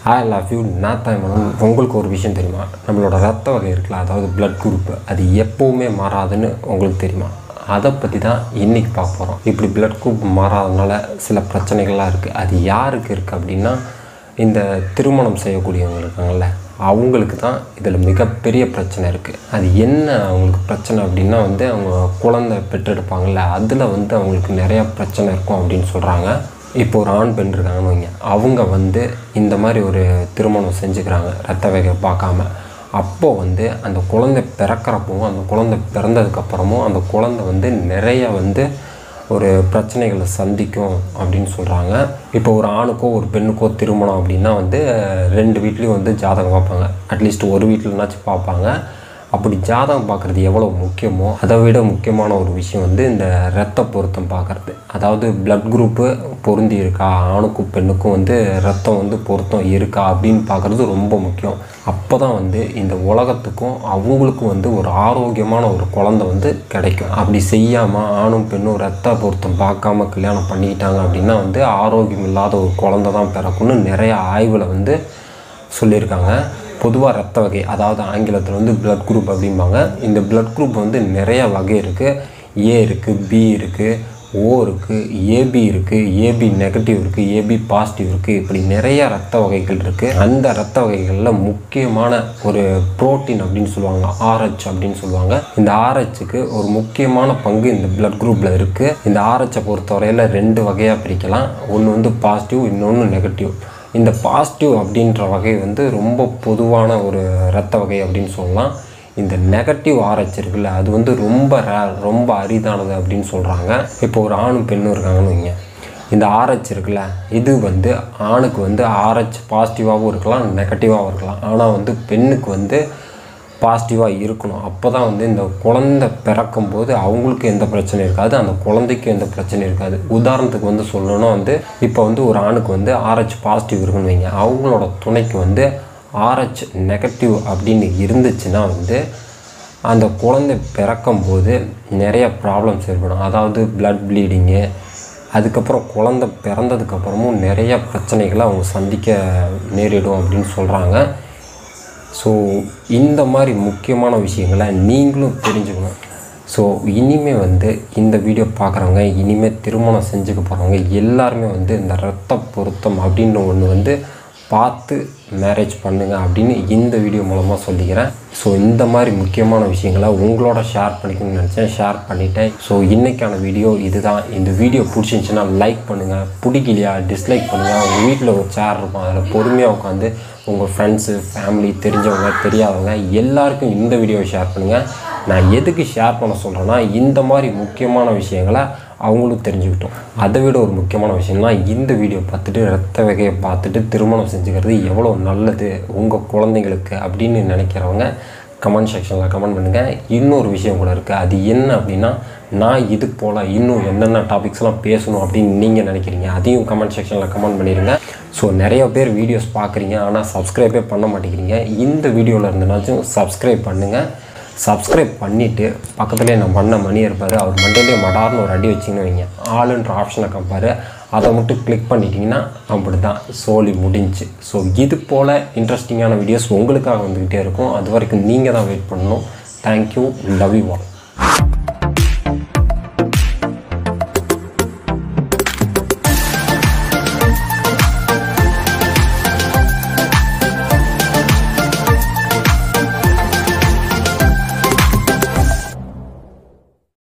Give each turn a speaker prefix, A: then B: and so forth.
A: I love you நான் தான் madam உங்களுக்கு ஒரு விஷயம் தெரியுமா நம்மளோட ரத்த வகை இருக்குல்ல அதாவது பிளட் குரூப் அது எப்போவுமே மாறாதுன்னு உங்களுக்கு தெரியுமா அதை பற்றி தான் இன்றைக்கி பார்க்க போகிறோம் இப்படி பிளட் குரூப் மாறாதனால சில பிரச்சனைகள்லாம் இருக்குது அது யாருக்கு இருக்குது அப்படின்னா இந்த திருமணம் செய்யக்கூடியவங்க இருக்காங்கல்ல அவங்களுக்கு தான் இதில் மிகப்பெரிய பிரச்சனை இருக்குது அது என்ன அவங்களுக்கு பிரச்சனை அப்படின்னா வந்து அவங்க குழந்தை பெற்றெடுப்பாங்கல்ல அதில் வந்து அவங்களுக்கு நிறையா பிரச்சனை இருக்கும் அப்படின்னு சொல்கிறாங்க இப்போ ஒரு ஆண் பெண் இருக்காங்கன்னு வைங்க அவங்க வந்து இந்த மாதிரி ஒரு திருமணம் செஞ்சுக்கிறாங்க ரத்த வகை பார்க்காம அப்போது வந்து அந்த குழந்தை பிறக்கிறப்பவும் அந்த குழந்தை பிறந்ததுக்கப்புறமும் அந்த குழந்தை வந்து நிறைய வந்து ஒரு பிரச்சனைகளை சந்திக்கும் அப்படின்னு சொல்கிறாங்க இப்போ ஒரு ஆணுக்கோ ஒரு பெண்ணுக்கோ திருமணம் அப்படின்னா வந்து ரெண்டு வீட்லேயும் வந்து ஜாதகம் பார்ப்பாங்க அட்லீஸ்ட் ஒரு வீட்டிலனாச்சும் பார்ப்பாங்க அப்படி ஜாதகம் பார்க்குறது எவ்வளோ முக்கியமோ அதை விட முக்கியமான ஒரு விஷயம் வந்து இந்த இரத்த பொருத்தம் பார்க்குறது அதாவது பிளட் குரூப்பு பொருந்தி இருக்கா ஆணுக்கும் பெண்ணுக்கும் வந்து ரத்தம் வந்து பொருத்தம் இருக்கா அப்படின்னு பார்க்குறது ரொம்ப முக்கியம் அப்போ தான் வந்து இந்த உலகத்துக்கும் அவங்களுக்கும் வந்து ஒரு ஆரோக்கியமான ஒரு குழந்தை வந்து கிடைக்கும் அப்படி செய்யாமல் ஆணும் பெண்ணும் ரத்த பொருத்தம் பார்க்காம கல்யாணம் பண்ணிக்கிட்டாங்க அப்படின்னா வந்து ஆரோக்கியம் இல்லாத ஒரு குழந்தை தான் பிறக்கும்னு நிறைய ஆய்வில் வந்து சொல்லியிருக்காங்க பொதுவாக ரத்த வகை அதாவது ஆங்கிலத்தில் வந்து பிளட் குரூப் அப்படிம்பாங்க இந்த பிளட் குரூப் வந்து நிறைய வகை இருக்குது ஏ இருக்குது பி இருக்குது ஓ இருக்குது ஏபி இருக்குது ஏபி நெகட்டிவ் இருக்குது ஏபி பாசிட்டிவ் இருக்குது இப்படி நிறைய ரத்த வகைகள் இருக்குது அந்த ரத்த வகைகளில் முக்கியமான ஒரு புரோட்டீன் அப்படின்னு சொல்லுவாங்க ஆர்ஹெச் அப்படின்னு சொல்லுவாங்க இந்த ஆர்ஹெச்சுக்கு ஒரு முக்கியமான பங்கு இந்த பிளட் குரூப்பில் இருக்குது இந்த ஆர்ஹெச்சை பொறுத்தவரையில் ரெண்டு வகையாக பிரிக்கலாம் ஒன்று வந்து பாசிட்டிவ் இன்னொன்று நெகட்டிவ் இந்த பாசிட்டிவ் அப்படின்ற வகை வந்து ரொம்ப பொதுவான ஒரு இரத்த வகை அப்படின்னு சொல்லலாம் இந்த நெகட்டிவ் ஆராய்ச்சி இருக்குல்ல அது வந்து ரொம்ப ரேர் ரொம்ப அரிதானது அப்படின்னு சொல்கிறாங்க இப்போ ஒரு ஆணும் பெண்ணும் இருக்காங்கன்னு வைங்க இந்த ஆராய்ச்சி இருக்குல்ல இது வந்து ஆணுக்கு வந்து ஆராய்ச்சி பாசிட்டிவாகவும் இருக்கலாம் நெகட்டிவாகவும் இருக்கலாம் ஆனால் வந்து பெண்ணுக்கு வந்து பாசிட்டிவாக இருக்கணும் அப்போ தான் வந்து இந்த குழந்தை பிறக்கும்போது அவங்களுக்கு எந்த பிரச்சனையும் இருக்காது அந்த குழந்தைக்கும் எந்த பிரச்சனையும் இருக்காது உதாரணத்துக்கு வந்து சொல்லணும்னா வந்து இப்போ வந்து ஒரு ஆணுக்கு வந்து ஆர்ஹெச் பாசிட்டிவ் இருக்குன்னு வைங்க அவங்களோட துணைக்கு வந்து ஆர்ஹெச் நெகட்டிவ் அப்படின்னு இருந்துச்சுன்னா வந்து அந்த குழந்தை பிறக்கும்போது நிறைய ப்ராப்ளம்ஸ் ஏற்படும் அதாவது பிளட் ப்ளீடிங்கு அதுக்கப்புறம் குழந்தை பிறந்ததுக்கப்புறமும் நிறைய பிரச்சனைகளை அவங்க சந்திக்க நேரிடும் அப்படின்னு சொல்கிறாங்க ஸோ இந்த மாதிரி முக்கியமான விஷயங்களை நீங்களும் தெரிஞ்சுக்கணும் ஸோ இனிமேல் வந்து இந்த வீடியோ பார்க்குறவங்க இனிமேல் திருமணம் செஞ்சுக்க போகிறவங்க எல்லாருமே வந்து இந்த ரத்த பொருத்தம் அப்படின்னு ஒன்று வந்து பார்த்து மேரேஜ் பண்ணுங்க அப்படின்னு இந்த வீடியோ மூலமாக சொல்லிக்கிறேன் ஸோ இந்த மாதிரி முக்கியமான விஷயங்களை உங்களோட ஷேர் பண்ணிக்கணும்னு நினச்சேன் ஷேர் பண்ணிட்டேன் ஸோ இன்றைக்கான வீடியோ இதுதான் இந்த வீடியோ பிடிச்சிருந்துச்சின்னா லைக் பண்ணுங்கள் பிடிக்கலையா டிஸ்லைக் பண்ணுங்கள் உங்கள் வீட்டில் ஒரு சேர் இருக்கும் அதில் பொறுமையாக உட்காந்து உங்கள் ஃப்ரெண்ட்ஸு ஃபேமிலி தெரிஞ்சவங்க தெரியாதவங்க எல்லாருக்கும் இந்த வீடியோவை ஷேர் பண்ணுங்கள் நான் எதுக்கு ஷேர் பண்ண சொல்கிறேன்னா இந்த மாதிரி முக்கியமான விஷயங்களை அவங்களும் தெரிஞ்சுக்கிட்டோம் அதை விட ஒரு முக்கியமான விஷயம்னா இந்த வீடியோ பார்த்துட்டு ரத்த வகையை பார்த்துட்டு திருமணம் செஞ்சுக்கிறது எவ்வளோ நல்லது உங்கள் குழந்தைங்களுக்கு அப்படின்னு நினைக்கிறவங்க கமெண்ட் செக்ஷனில் கமெண்ட் பண்ணுங்கள் இன்னொரு விஷயம் கூட இருக்குது அது என்ன அப்படின்னா நான் இது போல் இன்னும் என்னென்ன டாபிக்ஸ்லாம் பேசணும் அப்படின்னு நீங்கள் நினைக்கிறீங்க அதையும் கமெண்ட் செக்ஷனில் கமெண்ட் பண்ணிடுங்க ஸோ நிறைய பேர் வீடியோஸ் பார்க்குறீங்க ஆனால் சப்ஸ்கிரைபே பண்ண மாட்டேங்கிறீங்க இந்த வீடியோவில் இருந்தனாச்சும் சப்ஸ்கிரைப் பண்ணுங்கள் சப்ஸ்கிரைப் பண்ணிவிட்டு பக்கத்துலேயே நான் பண்ண மணி இருப்பார் அவர் மண்டையிலே மடார்னு ஒரு அடி வச்சிங்கன்னு வைங்க ஆளுன்ற ஆப்ஷனை கம்பார் அதை மட்டும் கிளிக் பண்ணிட்டீங்கன்னா அப்படி தான் சோலி முடிஞ்சு ஸோ இது போல் இன்ட்ரெஸ்டிங்கான வீடியோஸ் உங்களுக்காக வந்துக்கிட்டே இருக்கும் அது வரைக்கும் நீங்கள் தான் வெயிட் பண்ணணும் தேங்க்யூ லவ் யூ ஆல்